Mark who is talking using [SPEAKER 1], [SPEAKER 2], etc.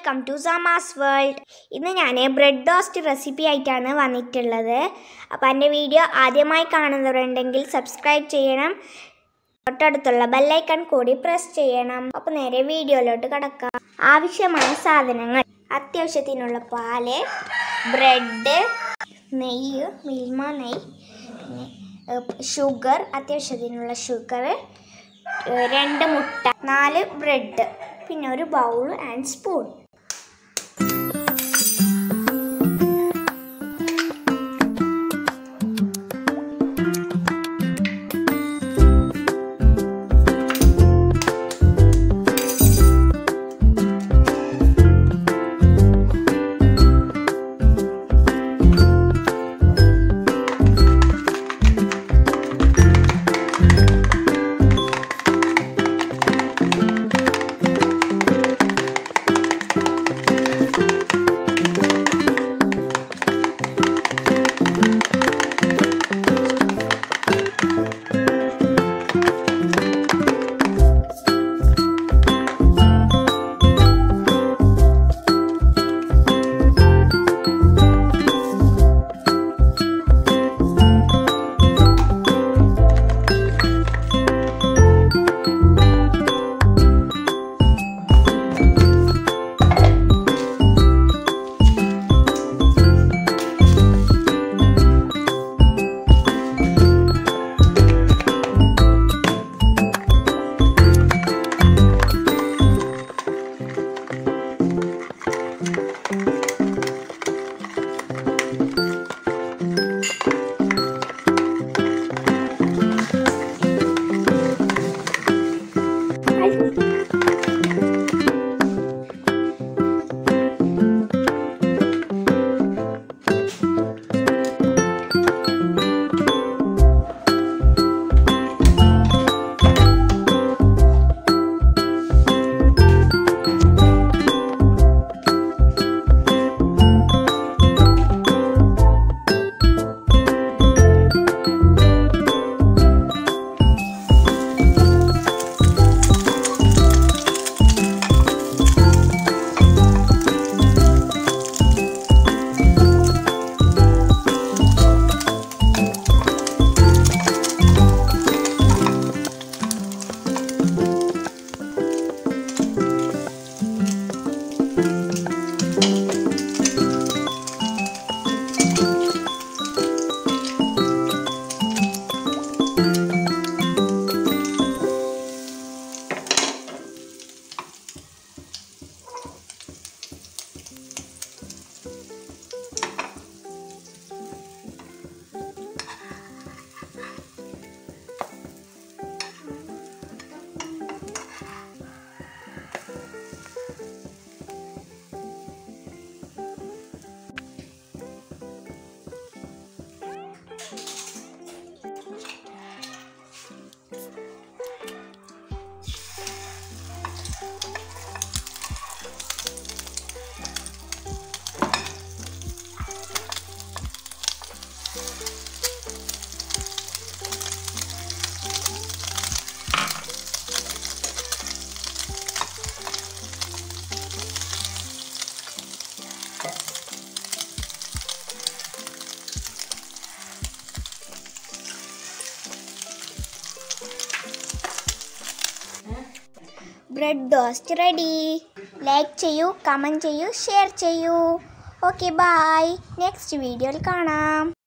[SPEAKER 1] welcome to സമാസ് world ഇന്ന് ഞാൻ bread toast recipe ആയിട്ടാണ് വന്നിട്ടുള്ളത് അപ്പോൾ എൻ്റെ വീഡിയോ ആദ്യമായി കാണുന്നവരുണ്ടെങ്കിൽ സബ്സ്ക്രൈബ് ചെയ്യണം തൊട്ടടുത്തുള്ള ബെല്ലൈക്കൺ കൂടി പ്രസ് ചെയ്യണം അപ്പോൾ നേരെ വീഡിയോയിലോട്ട് കിടക്കാം ആവശ്യമായ സാധനങ്ങൾ അത്യാവശ്യത്തിനുള്ള പാല് ബ്രെഡ് നെയ്യ് മിൽമ നെയ്യ് പിന്നെ ഷുഗർ അത്യാവശ്യത്തിനുള്ള ഷുഗർ രണ്ട് മുട്ട നാല് ബ്രെഡ് പിന്നെ ഒരു bowl and spoon bread toast ready like ചെയ്യൂ കമൻറ്റ് ചെയ്യൂ ഷെയർ ചെയ്യൂ ഓക്കെ ബായ് നെക്സ്റ്റ് വീഡിയോയിൽ കാണാം